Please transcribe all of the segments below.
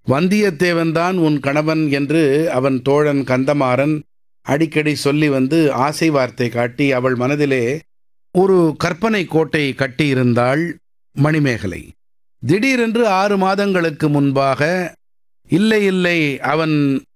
வந்தியத்தேவன் தான் உன் கணவன் என்று அவன் தோழன் கந்தமாறன் அடிக்கடி சொல்லி வந்து ஆசை வார்த்தை காட்டி அவள் மனதிலே ஒரு கற்பனை கோட்டை கட்டியிருந்தாள் மணிமேகலை திடீரென்று ஆறு மாதங்களுக்கு முன்பாக இல்லை இல்லை அவன்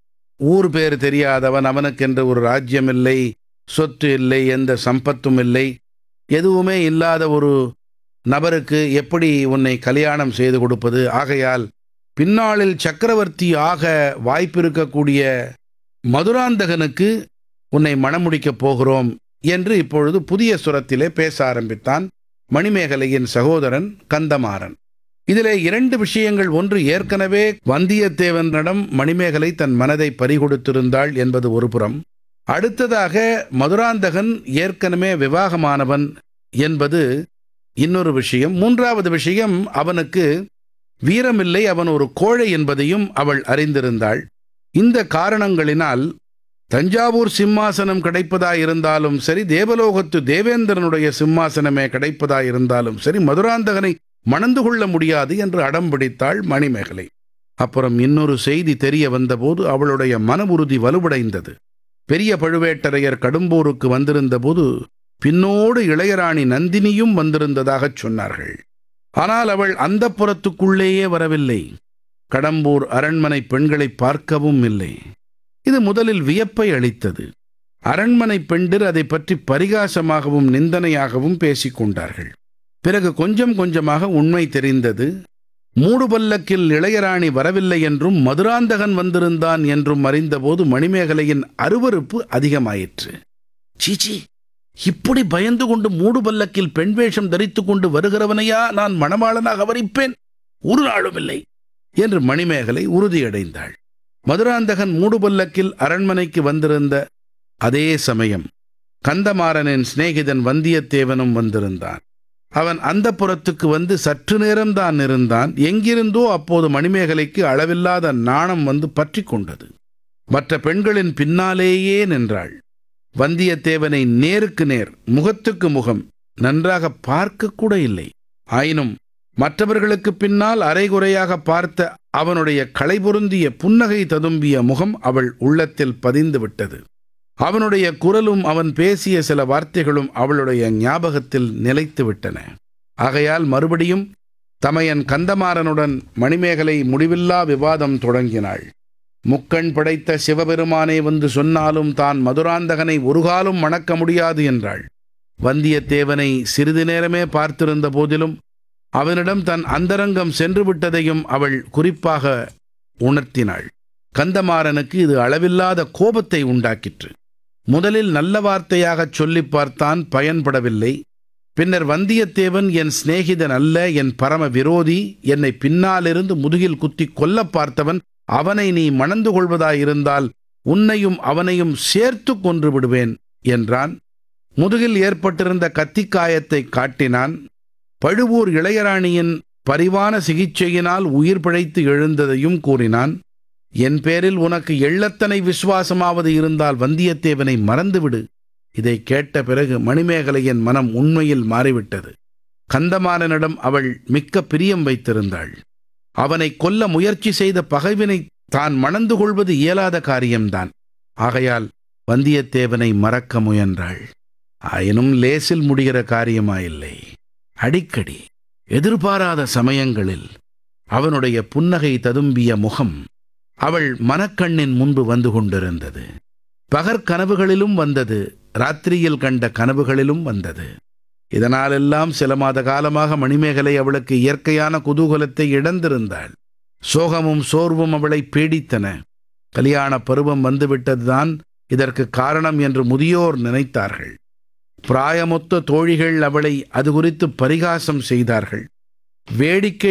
ஊர் பேர் தெரியாதவன் அவனுக்கென்று ஒரு ராஜ்யம் இல்லை சொத்து இல்லை எந்த சம்பத்தும் இல்லை எதுவுமே இல்லாத ஒரு நபருக்கு எப்படி உன்னை கல்யாணம் செய்து கொடுப்பது ஆகையால் பின்னாளில் சக்கரவர்த்தி ஆக வாய்ப்பிருக்கக்கூடிய மதுராந்தகனுக்கு உன்னை மணமுடிக்கப் போகிறோம் என்று இப்பொழுது புதிய சுரத்திலே பேச ஆரம்பித்தான் மணிமேகலையின் சகோதரன் கந்தமாறன் இதிலே இரண்டு விஷயங்கள் ஒன்று ஏற்கனவே வந்தியத்தேவனிடம் மணிமேகலை தன் மனதை பறிகொடுத்திருந்தாள் என்பது ஒரு புறம் அடுத்ததாக மதுராந்தகன் ஏற்கனவே விவாகமானவன் என்பது இன்னொரு விஷயம் மூன்றாவது விஷயம் அவனுக்கு வீரமில்லை அவன் ஒரு கோழை என்பதையும் அவள் அறிந்திருந்தாள் இந்த காரணங்களினால் தஞ்சாவூர் சிம்மாசனம் கிடைப்பதாயிருந்தாலும் சரி தேவலோகத்து தேவேந்திரனுடைய சிம்மாசனமே கிடைப்பதாயிருந்தாலும் சரி மதுராந்தகனை மணந்து கொள்ள முடியாது என்று அடம் பிடித்தாள் மணிமேகலை அப்புறம் இன்னொரு செய்தி தெரிய வந்தபோது அவளுடைய மன உறுதி வலுவடைந்தது பெரிய பழுவேட்டரையர் கடும்போருக்கு வந்திருந்தபோது பின்னோடு இளையராணி நந்தினியும் வந்திருந்ததாகச் சொன்னார்கள் ஆனால் அவள் அந்த புறத்துக்குள்ளேயே வரவில்லை கடம்பூர் அரண்மனை பெண்களை பார்க்கவும் இல்லை இது முதலில் வியப்பை அளித்தது அரண்மனை பெண்டிர் அதை பற்றி பரிகாசமாகவும் நிந்தனையாகவும் பேசிக் கொண்டார்கள் பிறகு கொஞ்சம் கொஞ்சமாக உண்மை தெரிந்தது மூடுபல்லக்கில் இளையராணி வரவில்லை என்றும் மதுராந்தகன் வந்திருந்தான் என்றும் அறிந்தபோது மணிமேகலையின் அருவருப்பு அதிகமாயிற்று சீச்சி இப்படி பயந்து கொண்டு மூடுபல்லக்கில் பெண் வேஷம் தரித்துக் கொண்டு வருகிறவனையா நான் மணவாளனாக வரிப்பேன் ஒரு நாளும் இல்லை என்று மணிமேகலை உறுதியடைந்தாள் மதுராந்தகன் மூடுபல்லக்கில் அரண்மனைக்கு வந்திருந்த அதே சமயம் கந்தமாறனின் சிநேகிதன் வந்தியத்தேவனும் வந்திருந்தான் அவன் அந்த புறத்துக்கு வந்து சற்று நேரம்தான் இருந்தான் எங்கிருந்தோ அப்போது மணிமேகலைக்கு அளவில்லாத நாணம் வந்து பற்றி கொண்டது மற்ற பெண்களின் பின்னாலேயே நின்றாள் வந்தியத்தேவனை நேருக்கு நேர் முகத்துக்கு முகம் நன்றாக பார்க்க கூட இல்லை ஆயினும் மற்றவர்களுக்கு பின்னால் அரைகுறையாக பார்த்த அவனுடைய களைபொருந்திய புன்னகை ததும்பிய முகம் அவள் உள்ளத்தில் பதிந்து விட்டது அவனுடைய குரலும் அவன் பேசிய சில வார்த்தைகளும் அவளுடைய ஞாபகத்தில் நிலைத்து விட்டன ஆகையால் மறுபடியும் தமையன் கந்தமாறனுடன் மணிமேகலை முடிவில்லா விவாதம் தொடங்கினாள் முக்கண் படைத்த சிவபெருமானே வந்து சொன்னாலும் தான் மதுராந்தகனை ஒருகாலும் மணக்க முடியாது என்றாள் வந்தியத்தேவனை சிறிது நேரமே பார்த்திருந்த போதிலும் அவனிடம் தன் அந்தரங்கம் சென்று விட்டதையும் அவள் குறிப்பாக உணர்த்தினாள் கந்தமாறனுக்கு இது அளவில்லாத கோபத்தை உண்டாக்கிற்று முதலில் நல்ல வார்த்தையாகச் சொல்லிப் பார்த்தான் பயன்படவில்லை பின்னர் வந்தியத்தேவன் என் சிநேகிதன் அல்ல என் பரம விரோதி என்னை பின்னாலிருந்து முதுகில் குத்தி கொல்லப் பார்த்தவன் அவனை நீ மணந்து கொள்வதாயிருந்தால் உன்னையும் அவனையும் சேர்த்து கொன்று விடுவேன் என்றான் முதுகில் ஏற்பட்டிருந்த கத்திக்காயத்தை காட்டினான் பழுவூர் இளையராணியின் பரிவான சிகிச்சையினால் உயிர் பிழைத்து எழுந்ததையும் கூறினான் என் பேரில் உனக்கு எள்ளத்தனை விசுவாசமாவது இருந்தால் வந்தியத்தேவனை மறந்துவிடு இதை கேட்ட பிறகு மணிமேகலையின் மனம் உண்மையில் மாறிவிட்டது கந்தமாறனிடம் அவள் மிக்க பிரியம் வைத்திருந்தாள் அவனை கொல்ல முயற்சி செய்த பகைவினை தான் மணந்து கொள்வது இயலாத காரியம்தான் ஆகையால் வந்தியத்தேவனை மறக்க முயன்றாள் ஆயினும் லேசில் முடிகிற காரியமாயில்லை அடிக்கடி எதிர்பாராத சமயங்களில் அவனுடைய புன்னகை ததும்பிய முகம் அவள் மனக்கண்ணின் முன்பு வந்து கொண்டிருந்தது பகற்கனவுகளிலும் வந்தது ராத்திரியில் கண்ட கனவுகளிலும் வந்தது இதனாலெல்லாம் சில மாத காலமாக மணிமேகலை அவளுக்கு இயற்கையான குதூகலத்தை இழந்திருந்தாள் சோகமும் சோர்வும் அவளை பீடித்தன கல்யாண பருவம் வந்துவிட்டதுதான் இதற்கு காரணம் என்று முதியோர் நினைத்தார்கள் பிராயமொத்த தோழிகள் அவளை அது குறித்து பரிகாசம் செய்தார்கள் வேடிக்கை